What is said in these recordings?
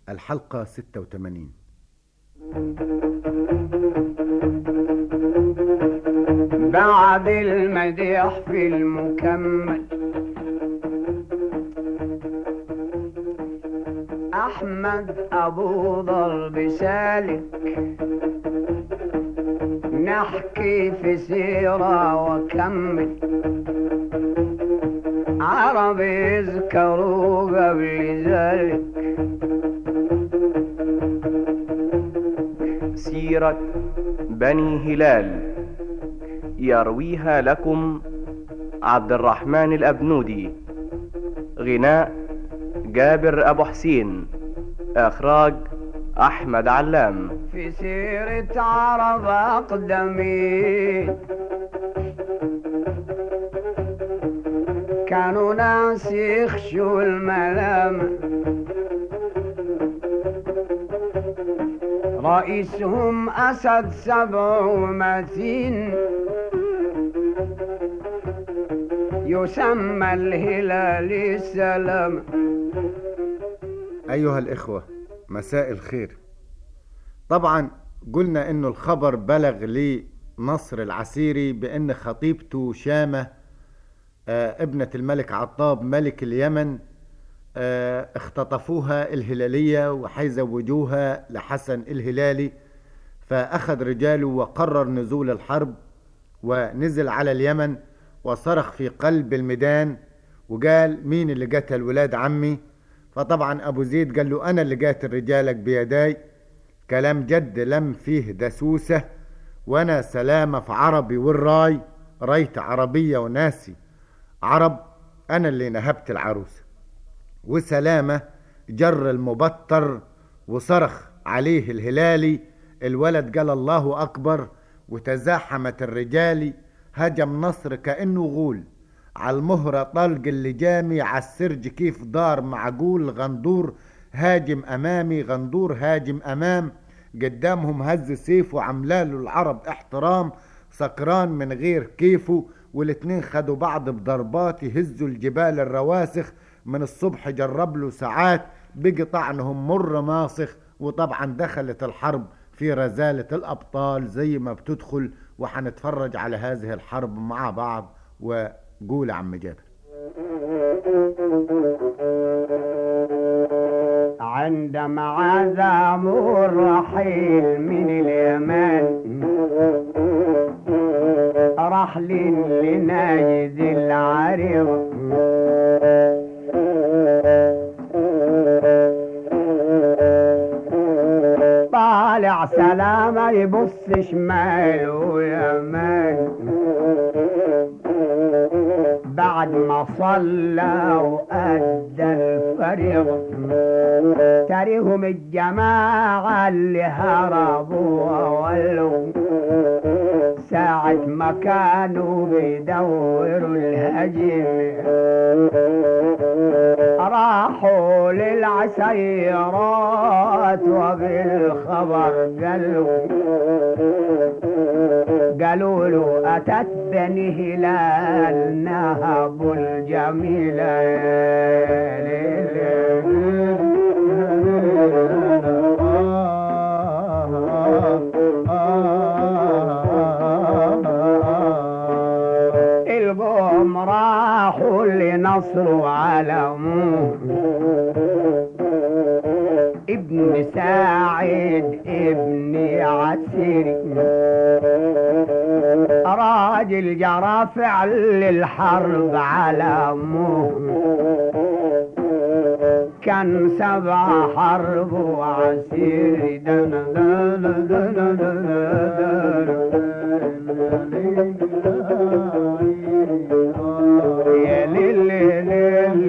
الحلقة 86 بعد المديح في المكمل أحمد أبو ضرب سالك نحكي في سيرة وكمل عرب يذكروا قبل ذلك سيرة بني هلال يرويها لكم عبد الرحمن الأبنودي غناء جابر أبو حسين إخراج أحمد علام في سيرة عرب أقدمين كانوا ناس يخشوا الملامة رئيسهم أسد سبع ومتين يسمى الهلال السلام أيها الإخوة مساء الخير طبعا قلنا إنه الخبر بلغ لنصر العسيري بأن خطيبته شامة آه، ابنة الملك عطاب ملك اليمن آه، اختطفوها الهلالية وحيزوجوها لحسن الهلالي فأخذ رجاله وقرر نزول الحرب ونزل على اليمن وصرخ في قلب الميدان وقال مين اللي قتل ولاد عمي فطبعا أبو زيد قال له أنا اللي قاتل رجالك بيداي كلام جد لم فيه دسوسة وأنا سلامة في عربي والراي ريت عربية وناسي عرب أنا اللي نهبت العروسة وسلامة جر المبطر وصرخ عليه الهلالي الولد قال الله أكبر وتزاحمت الرجال هجم نصر كأنه غول على المهرة طلق اللي جامي على السرج كيف دار معقول غندور هاجم أمامي غندور هاجم أمام قدامهم هز سيفه عملاله العرب احترام سكران من غير كيفه والاتنين خدوا بعض بضربات يهزوا الجبال الرواسخ من الصبح جرب له ساعات بقي طعنهم مر ناسخ وطبعا دخلت الحرب في رزالة الأبطال زي ما بتدخل وحنتفرج على هذه الحرب مع بعض وقول عم جابر عندما عزموا الرحيل من اليمن رحل لناجد العريض طالع سلامة يبص شمال ويمين بعد ما صلى وأدى الفريضة تريهم الجماعة اللي هربوا وولوا ساعة ما كانوا بيدوروا الهجم راحوا للعسيرات وبالخبر قالوا قالوا له أتت بني هلال نهب الجميلة القوم راحوا لنصر علموه ابن ساعد ابن عسير راجل جرى فعل الحرب علموه كان سبع حرب وعسير دنا دنا دنا دنا يا ليل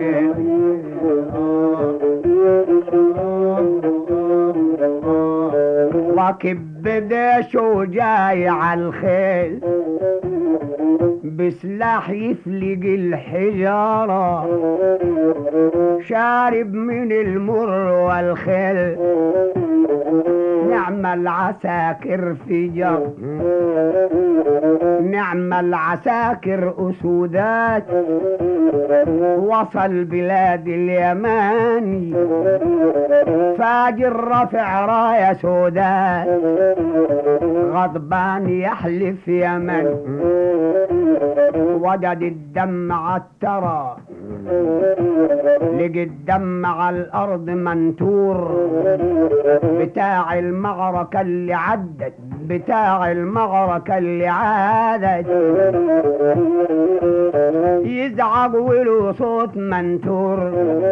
راكب بدش وجاي على الخيل بسلاح يفلق الحجارة شارب من المر والخيل نعم العساكر في جر نعم العساكر أسودات وصل بلاد اليماني فاجر رفع راية سودات غضبان يحلف يمن وجد الدم عالترى لقي الدم على الارض منتور بتاع المعركة اللي عدت بتاع المعركة اللي عادت يزعق وله صوت منتور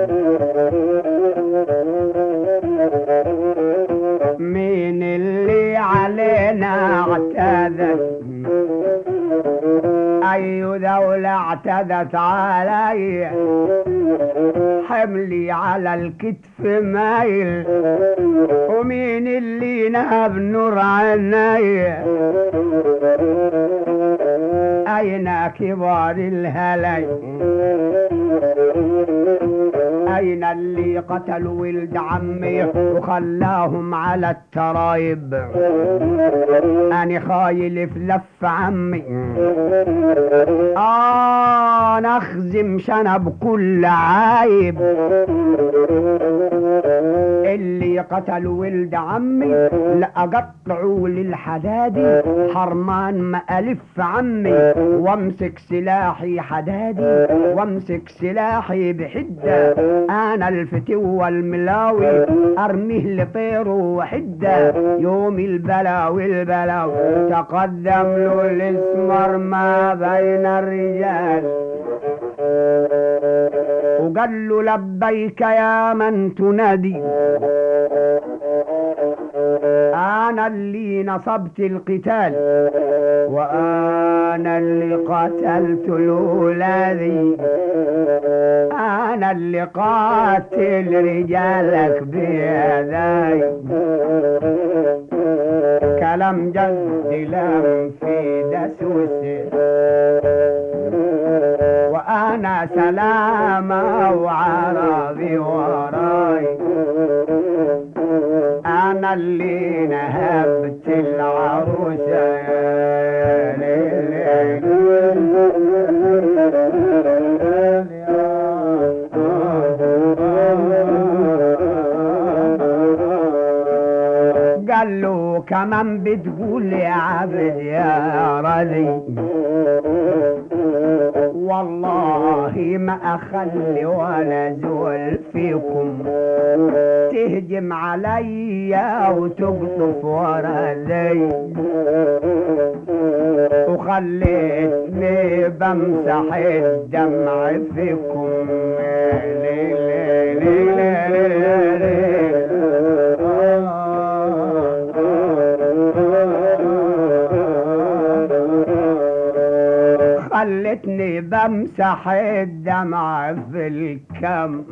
مين اللي علينا اعتدت أي دولة اعتدت علي حملي على الكتف مايل ومين اللي نهب نور عيني أين كبار الهلي أين اللي قتلوا ولد عمي وخلاهم على الترايب أنا خايل في لف عمي آه نخزم شنب كل عايب اللي قتلوا ولد عمي لأقطعوا للحدادي حرمان ما ألف عمي وامسك سلاحي حدادي وامسك سلاحي بحدة أنا الفتو والملاوي أرميه لطيره وحدة يوم البلاوي البلاوي تقدم له الاسمر ما بين الرجال وقال له لبيك يا من تنادي أنا اللي نصبت القتال وأنا اللي قتلت الأولادي أنا اللي قاتل رجالك بيداي كلام جد لم في دسوسه وانا سلامة وعربي وراي انا اللي نهبت العروسة قال له كمان بتقول يا عبد يا رضي والله ما اخلي ولا زول فيكم تهجم عليا وتقطف ورا ذي وخليتني بمسح الدمع فيكم لي لي لي لي لي خلتني بمسح الدمع في الكم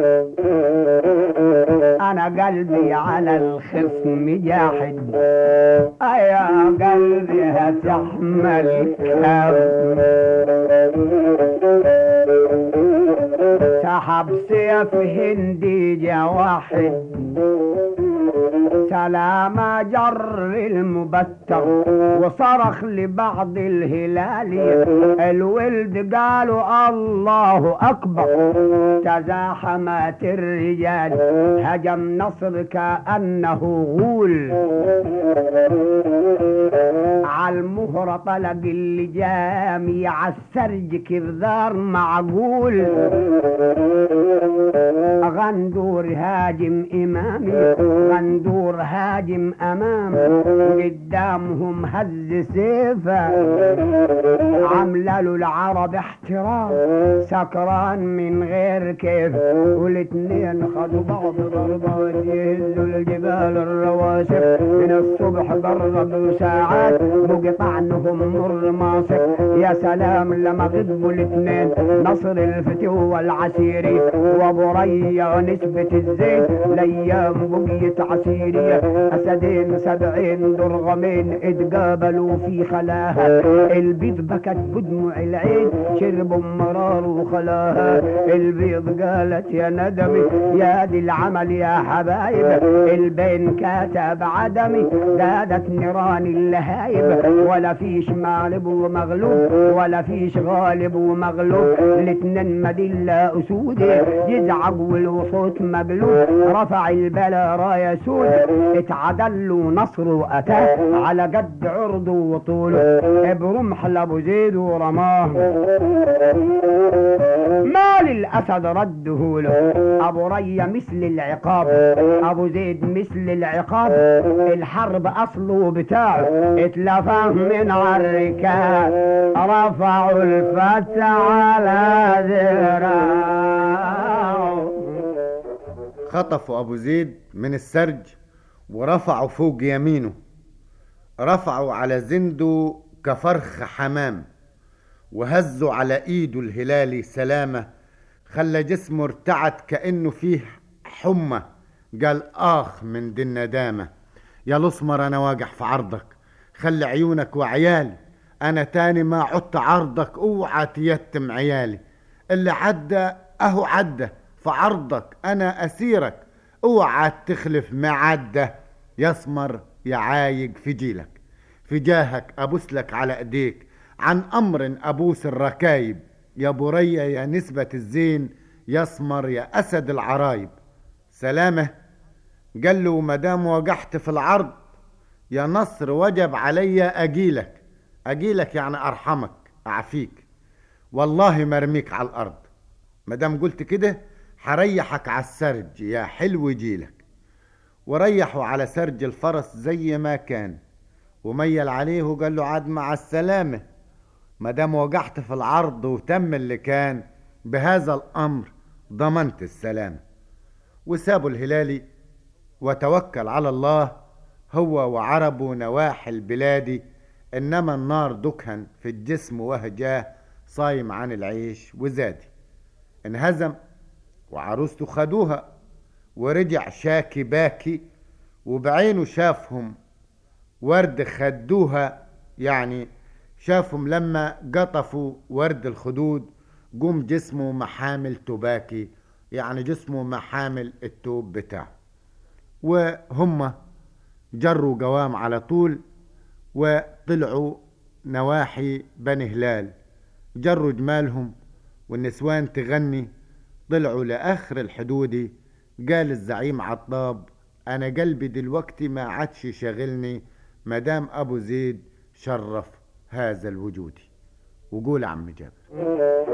انا قلبي على الخصم جاحد يا قلبي هتحمل كم سحب سيف هندي جا واحد سلام جر المبتر وصرخ لبعض الهلال الولد قالوا الله أكبر تزاحمت الرجال هجم نصر كأنه غول عالمهرة طلق اللجام عالسرج كذار معقول غندور هاجم إمامي غندور هاجم أمام قدامهم هز سيفه عامله له العرب احترام سكران من غير كيف والاتنين خدوا بعض ضربات يهزوا الجبال الرواسب من الصبح ضربوا ساعات مقطعنهم مر ماسك يا سلام لما غضبوا الاتنين نصر الفتو والعسيري وابو ريا نسبة الزيت الايام بقيت عسيري بورية أسدين سبعين درغمين اتقابلوا في خلاها البيض بكت بدموع العين شربوا مرار وخلاها البيض قالت يا ندمي يا دي العمل يا حبايب البين كاتب عدمي زادت نيران اللهايب ولا فيش مغلب ومغلوب ولا فيش غالب ومغلوب الاتنين مدلة أسودة يزعق والوصوت مقلوب رفع البلا راية سود اتعدل له نصر وأتاه على قد عرضه وطوله برمح لأبو زيد ورماه مال الأسد رده له أبو ريا مثل العقاب أبو زيد مثل العقاب الحرب أصله بتاعه اتلفه من عالركاب رفعوا الفتى على ذراعه خطفوا أبو زيد من السرج ورفعوا فوق يمينه رفعوا على زنده كفرخ حمام وهزوا على ايده الهلالي سلامة خلى جسمه ارتعد كأنه فيه حمى قال آخ من دي الندامة يا الأسمر أنا واقع في عرضك خلي عيونك وعيالي أنا تاني ما عدت عرضك اوعى تيتم عيالي اللي عدى أهو عدى في عرضك أنا أسيرك اوعى تخلف معدة يسمر يا عايق في جيلك في جاهك أبوس لك على ايديك عن أمر أبوس الركايب يا برية يا نسبة الزين يسمر يا أسد العرايب سلامة قال له مدام وقحت في العرض يا نصر وجب علي أجيلك أجيلك يعني أرحمك أعفيك والله مرميك على الأرض مدام قلت كده حريحك على السرج يا حلو جيلك وريحوا على سرج الفرس زي ما كان وميل عليه وقال له عاد مع السلامة مدام وقعت في العرض وتم اللي كان بهذا الأمر ضمنت السلامة وسابوا الهلالي وتوكل على الله هو وعربه نواحي البلاد إنما النار دكهن في الجسم وهجاه صايم عن العيش وزادي انهزم وعروسته خدوها ورجع شاكي باكي وبعينه شافهم ورد خدوها يعني شافهم لما قطفوا ورد الخدود قوم جسمه محامل تباكي يعني جسمه محامل التوب بتاعه وهم جروا قوام على طول وطلعوا نواحي بني هلال جروا جمالهم والنسوان تغني طلعوا لآخر الحدود قال الزعيم عطاب أنا قلبي دلوقتي ما عادش شاغلني مدام أبو زيد شرف هذا الوجود وقول عم جابر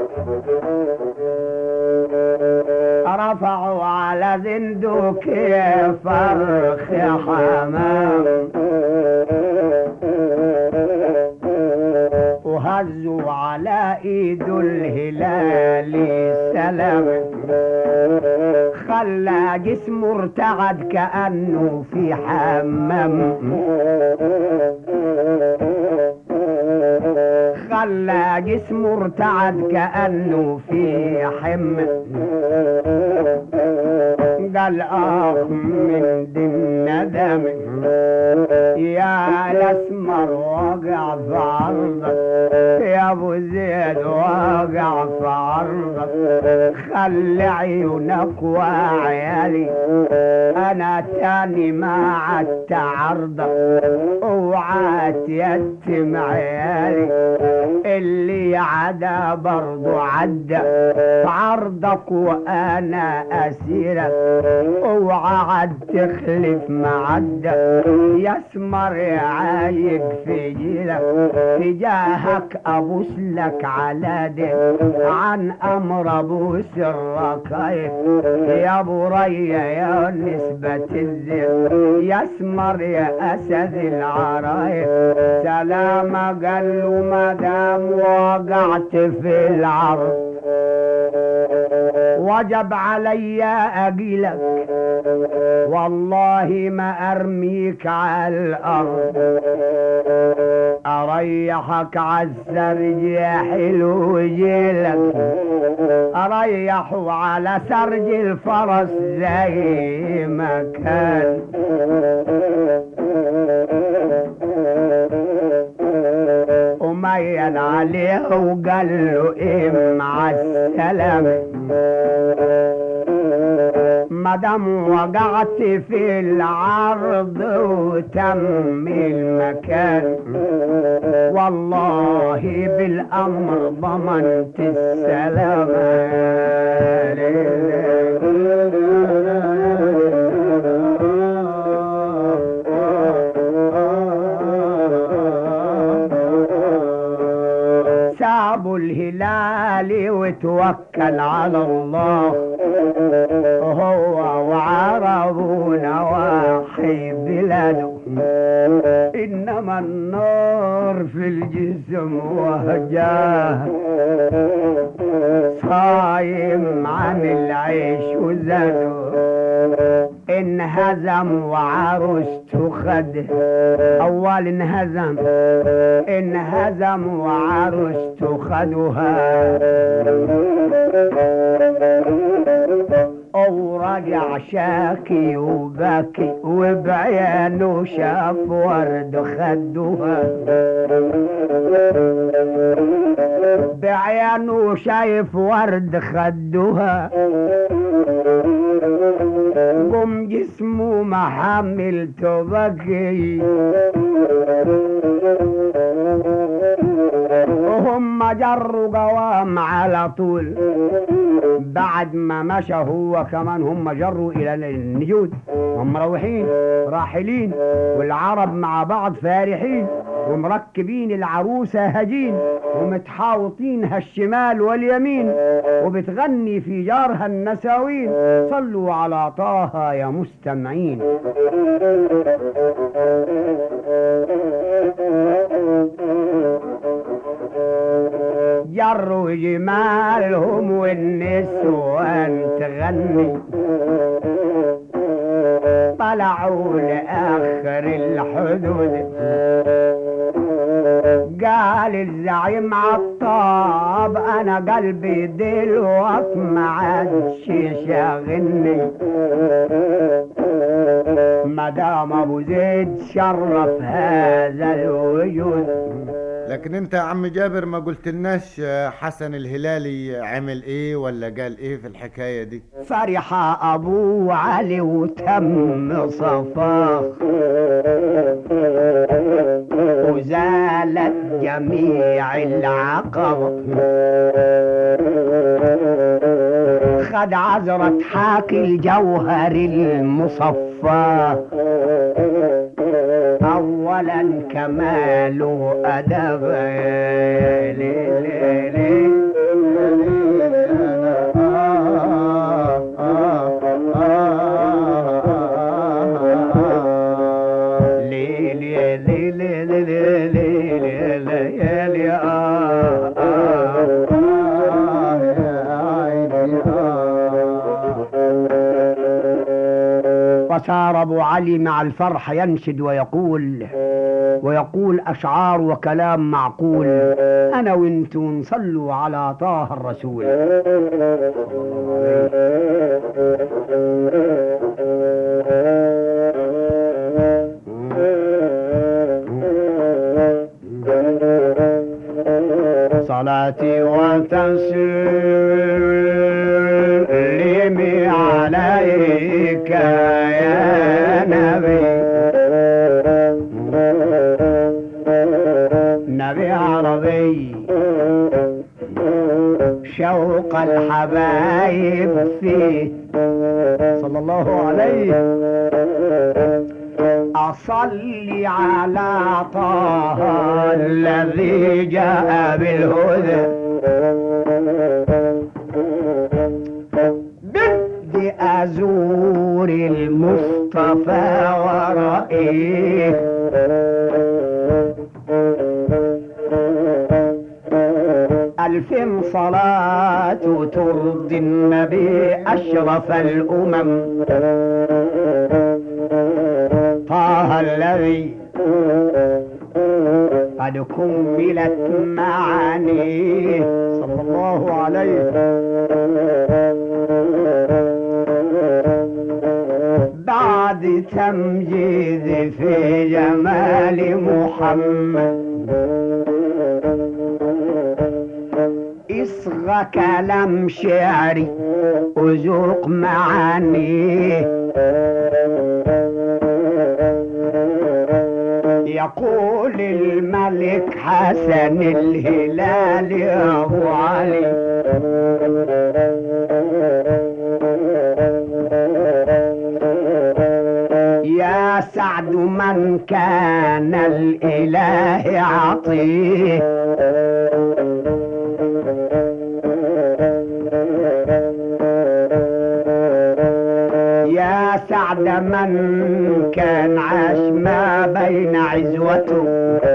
رفعوا على زندوك فرخ حمام وهزوا على ايد الهلال سلام خلى جسمه ارتعد كأنه في حمام خلى جسمه ارتعد كأنه في حم قال آخ من دي الندم يا الأسمر وقع في عرضك يا أبو زيد وقع في عرضك خلي عيونك وعيالي أنا تاني ما عدت عرضك اوعى تيتم عيالي اللي عدا برضو عدى في عرضك وانا اسيرك اوعى عد تخلف معدى يسمر يعايق في جيلك تجاهك ابوس لك على ده عن امر ابوس الركايب يا ابو ريا يا نسبة الزين يسمر يا اسد العرايب سلام قال له ما دام وقعت في العرض وجب علي اجيلك والله ما ارميك على الارض اريحك عالسرج يا حلو جيلك اريحه على سرج الفرس زي ما كان عليه وقال له إيه مع السلامة مدام وقعت في العرض وتم المكان والله بالأمر ضمنت السلامة سابوا الهلال وتوكل على الله هو وعرضوا نواحي بلاده إنما النار في الجسم وهجاه صايم عن العيش وزاده انهزم وعروسته خد اول انهزم انهزم وعروسته خدوها او رجع شاكي وبكي وبعينه شاف ورد خدوها بعينه شايف ورد خدوها قم جسمه محمل تبكي وهم جروا قوام على طول بعد ما مشى هو كمان هم جروا الى النجود هم مروحين راحلين والعرب مع بعض فارحين ومركبين العروسة هجين ومتحاوطينها الشمال واليمين وبتغني في جارها النساوين صلوا على طه يا مستمعين جروا جمالهم والنسوان تغني طلعوا لآخر الحدود قال الزعيم عطاب انا قلبي دلوقت ما عادش شاغلني مدام ابو زيد شرف هذا الوجود لكن انت يا عم جابر ما قلتلناش حسن الهلالي عمل ايه ولا قال ايه في الحكاية دي فرح ابو علي وتم صفاه وزالت جميع العقبة خد عذرة حاكي الجوهر المصفى اولا كمال ادب لي لي لي لي لي لي لي لي لي لي لي لي لي آه آه آه يا عيني آه فصار ابو علي مع الفرح ينشد ويقول ويقول اشعار وكلام معقول انا وانتم صلوا على طه الرسول صلاتي وتسليمي عليك يا نبي نبي عربي شوق الحبايب فيه صلى الله عليه أصلي على طه الذي جاء بالهدى بدي أزور المصطفى ورأيه ألف صلاة ترضي النبي أشرف الأمم طه الذي قد كملت معانيه صلى الله عليه بعد تمجيد في جمال محمد اصغى كلام شعري وذوق معانيه يقول الملك حسن الهلال يا ابو علي يا سعد من كان الاله عطيه يا سعد من كان عاش ما بين عزوته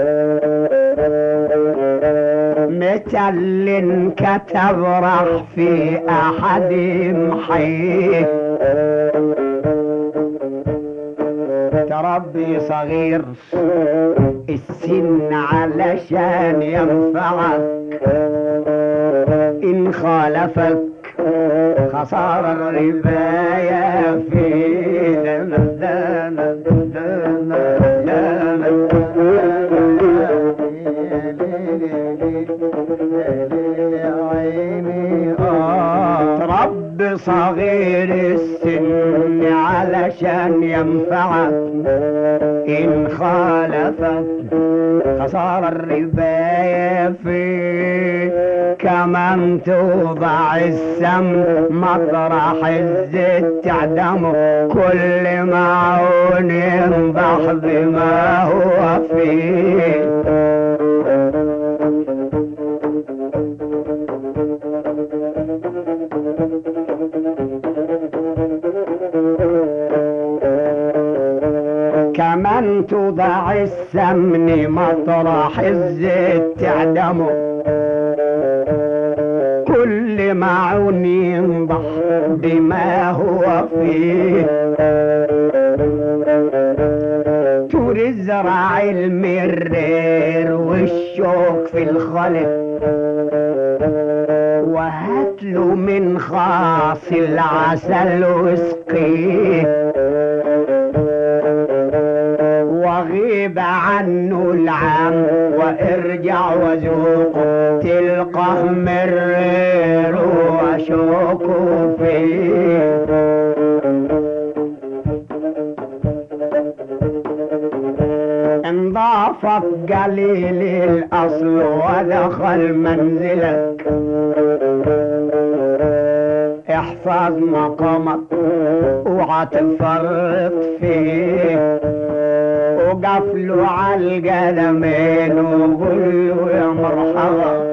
مثل كتب راح في احد محيه تربي صغير السن علشان ينفعك ان خالفك خسارة الرباية في دنا دنا دنا دنا رب صغير السن علشان ينفعك إن خالفك خسارة الرباية فيه كمان توضع السم مطرح الزيت تعدمه كل معون ينضح بما هو فيه كمان توضع السمن مطرح الزيت تعدمه كل معون ينضح بما هو فيه تزرع المرير والشوك في الخلق وهاتله من خاص العسل واسقيه وغيب عنه العام وارجع وذوقه تلقاه مرير وشوكه فيه انضافك قليل الاصل ودخل منزلك احفظ مقامك اوعى تفرط فيه وقف له على القلمين وقول له يا مرحبا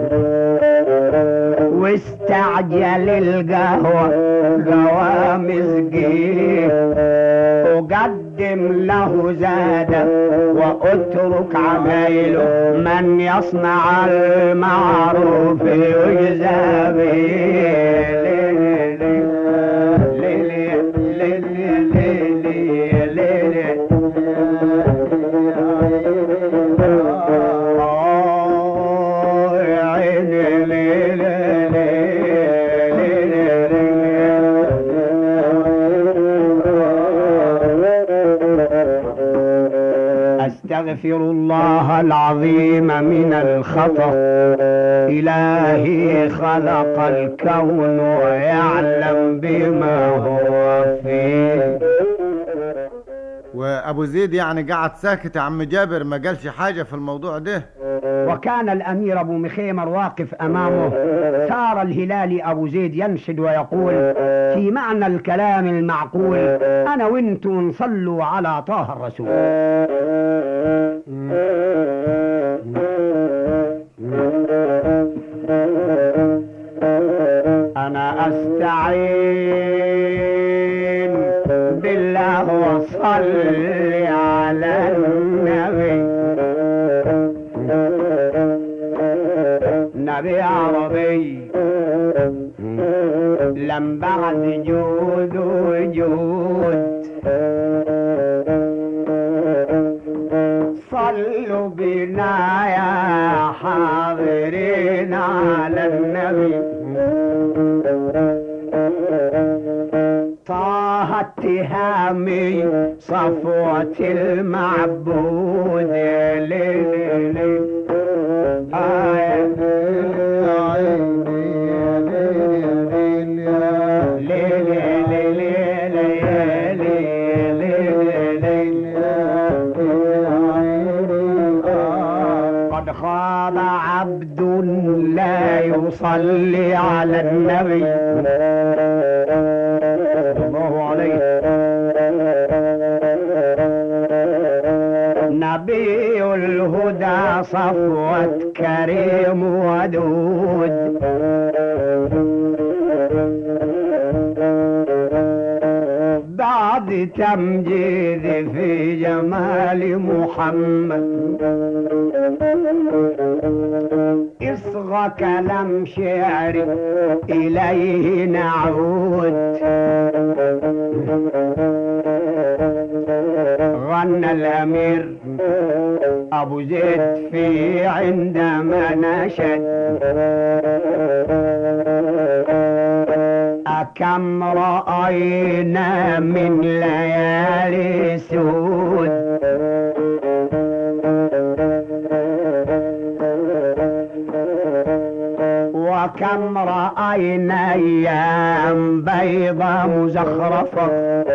واستعجل القهوة قوام سقيه وقدم له زادك واترك عمايله من يصنع المعروف يجزى به أستغفر الله العظيم من الخطأ إلهي خلق الكون ويعلم بما هو فيه وابو زيد يعني قعد ساكت يا عم جابر ما قالش حاجه في الموضوع ده وكان الأمير أبو مخيمر واقف أمامه صار الهلالي أبو زيد ينشد ويقول في معنى الكلام المعقول أنا وانتو نصلوا على طه الرسول أنا أستعين بالله وصلي على النبي نبي عربي لم بعد جود وجود صلوا بنا يا حاضرين على النبي طه اتهامي صفوة المعبود ليلي آية وصلي على النبي صلى الله عليه نبي الهدى صفوة كريم ودود بعد تمجيد في جمال محمد اصغى كلام شعري إليه نعود غنى الأمير أبو زيد في عندما نشد أكم رأينا من ليالي سود وكم رأينا أيام بيضة مزخرفة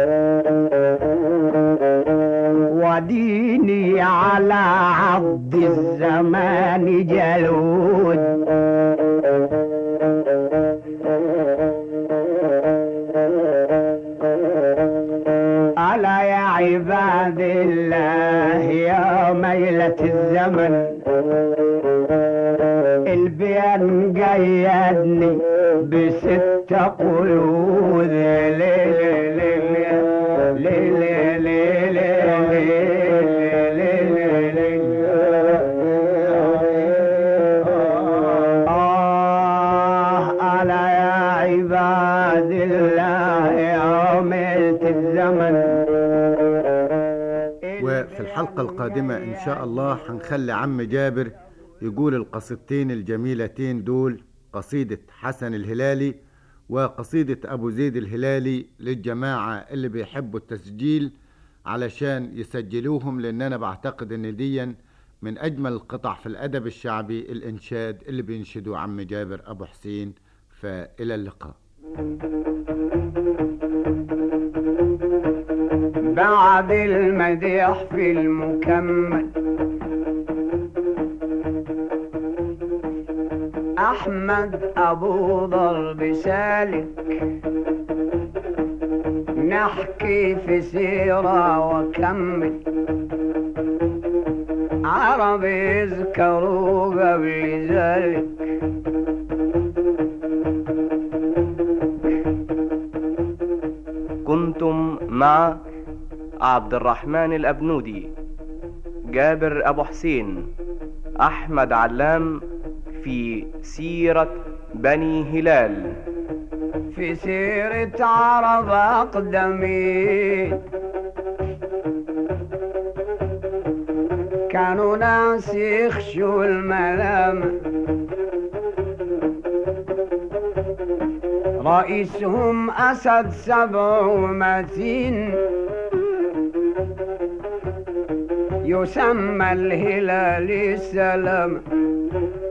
وديني على عض الزمان جلود ألا يا عباد الله يا ميلة الزمن البيان قيدني بست قيود ليل ليل ليل ليل آه ألا يا عباد الله يا ميلة الزمن وفي الحلقة القادمة إن شاء الله هنخلي عم جابر يقول القصيدتين الجميلتين دول قصيدة حسن الهلالي وقصيدة أبو زيد الهلالي للجماعة اللي بيحبوا التسجيل علشان يسجلوهم لأن أنا بعتقد إن ديا من أجمل القطع في الأدب الشعبي الإنشاد اللي بينشدوا عم جابر أبو حسين فإلى اللقاء بعد المديح في المكمل أحمد أبو ضرب سالك نحكي في سيرة وكمل عرب يذكروا قبل ذلك كنتم مع عبد الرحمن الأبنودي جابر أبو حسين أحمد علام في سيرة بني هلال في سيرة عرب أقدمين كانوا ناس يخشوا الملام رئيسهم أسد سبع متين يسمى الهلال السلام